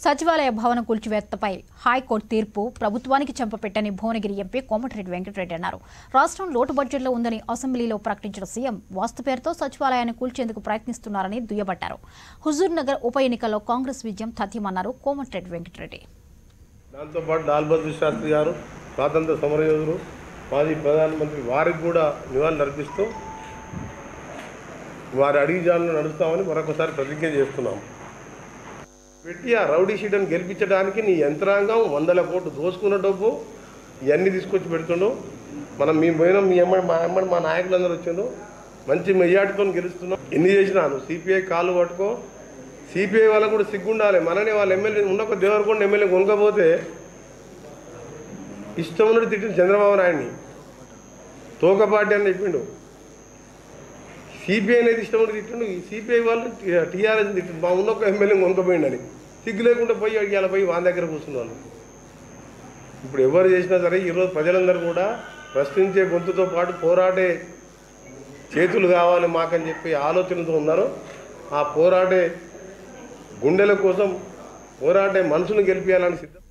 సచివాలయ భవన కూల్చివేతపై హైకోర్టు తీర్పు ప్రభుత్వానికి చెంపపెట్టని భువనగిరి ఎంపీ కోమటిరెడ్డి వెంకటరెడ్డి అన్నారు రాష్ట్రం లోటు బడ్జెట్లో ఉందని అసెంబ్లీలో ప్రకటించిన సీఎం వాస్తు పేరుతో సచివాలయాన్ని కూల్చేందుకు ప్రయత్నిస్తున్నారని దుయ్యబట్టారు హుజూర్ నగర్ ఉప ఎన్నికల్లో కాంగ్రెస్ విజయం తథ్యమన్నారు కోమటిరెడ్డి వెంకటరెడ్డి దాంతోపాటు లాల్ బహదూర్ శాస్త్రి గారు స్వాతంత్ర సమరయోధులు మాజీ ప్రధానమంత్రి వారికి కూడా నివాళులు అర్పిస్తూ వారి అడిగి జాలను నడుస్తామని మరొకసారి ప్రతిజ్ఞ చేస్తున్నాం పెట్టి ఆ రౌడీ షీటను గెలిపించడానికి నీ యంత్రాంగం వందల కోట్లు దోసుకున్న డబ్బు ఇవన్నీ తీసుకొచ్చి పెడుతుండు మనం మీ పోయినాం మీ అమ్మడి మా అమ్మడి మా నాయకులందరూ వచ్చిండు మంచి మెయ్యాటితో గెలుస్తున్నాం ఎన్ని చేసినాను సిపిఐ కాళ్ళు పట్టుకో సిపిఐ వాళ్ళకు కూడా సిగ్గుండాలి మననే వాళ్ళ ఎమ్మెల్యే ఉన్న దేవరకొండ ఎమ్మెల్యే కొనకపోతే ఇష్టం ఉన్నట్టు తిట్టిండు చంద్రబాబు నాయుడిని తోకపాటి అని చెప్పిండు సిపిఐ అనేది ఇష్టం ఉన్నట్టు తిట్టిండు ఈ సిపిఐ వాళ్ళు టీఆర్ఎస్ తిట్టిండు మా ఉన్న ఒక ఎమ్మెల్యే కొనుక్కపోయిండని సిగ్గు లేకుండా పోయి అడిగాల పోయి వాళ్ళ దగ్గర కూర్చున్నాను ఇప్పుడు ఎవరు చేసినా సరే ఈరోజు ప్రజలందరూ కూడా ప్రశ్నించే గొంతుతో పాటు పోరాడే చేతులు కావాలి మాకని చెప్పి ఆలోచనతో ఉన్నారు ఆ పోరాడే గుండెల కోసం పోరాడే మనసును గెలిపించాలని సిద్ధం